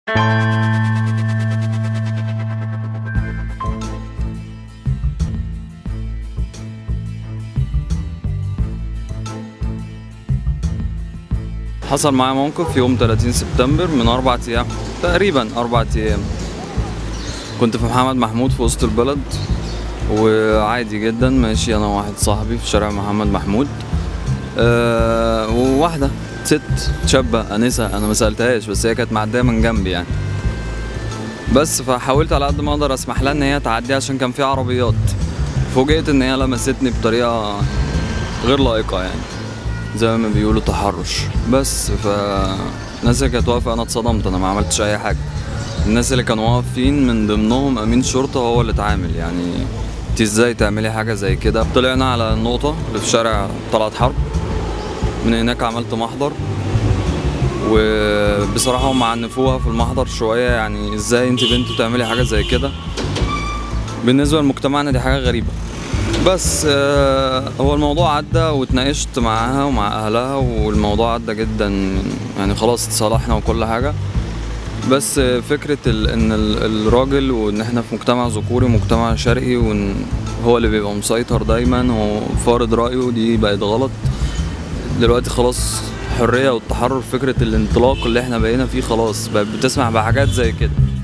حصل معايا موقف يوم 30 سبتمبر من أربع أيام تقريبا أربع أيام كنت في محمد محمود في وسط البلد وعادي جدا ماشي أنا وواحد صاحبي في شارع محمد محمود أه وواحدة ست شابة أنسة أنا ما سألتهاش بس هي كانت معدية من جنبي يعني بس فحاولت على قد ما أقدر أسمح لها إن هي تعدي عشان كان في عربيات فوجئت إن هي لمستني بطريقة غير لائقة يعني زي ما بيقولوا تحرش بس ف الناس اللي كانت واقفة أنا اتصدمت أنا ما عملتش أي حاجة الناس اللي كانوا واقفين من ضمنهم أمين شرطة هو اللي اتعامل يعني انت ازاي تعملي حاجة زي كده طلعنا على النقطة اللي في شارع طلعت حرب من هناك عملت محضر وبصراحة هم عنفوها في المحضر شوية يعني ازاي انت بنت تعملي حاجة زي كده بالنسبة لمجتمعنا دي حاجة غريبة بس آه، هو الموضوع عدى واتناقشت معاها ومع اهلها والموضوع عدى جدا يعني خلاص اتصالحنا وكل حاجه بس آه، فكره ال ان ال- الراجل وان احنا في مجتمع ذكوري مجتمع شرقي وان هو اللي بيبقى مسيطر دايما وفارض رايه دي بقت غلط دلوقتي خلاص الحريه والتحرر فكره الانطلاق اللي احنا بقينا فيه خلاص بقت بتسمح بحاجات زي كده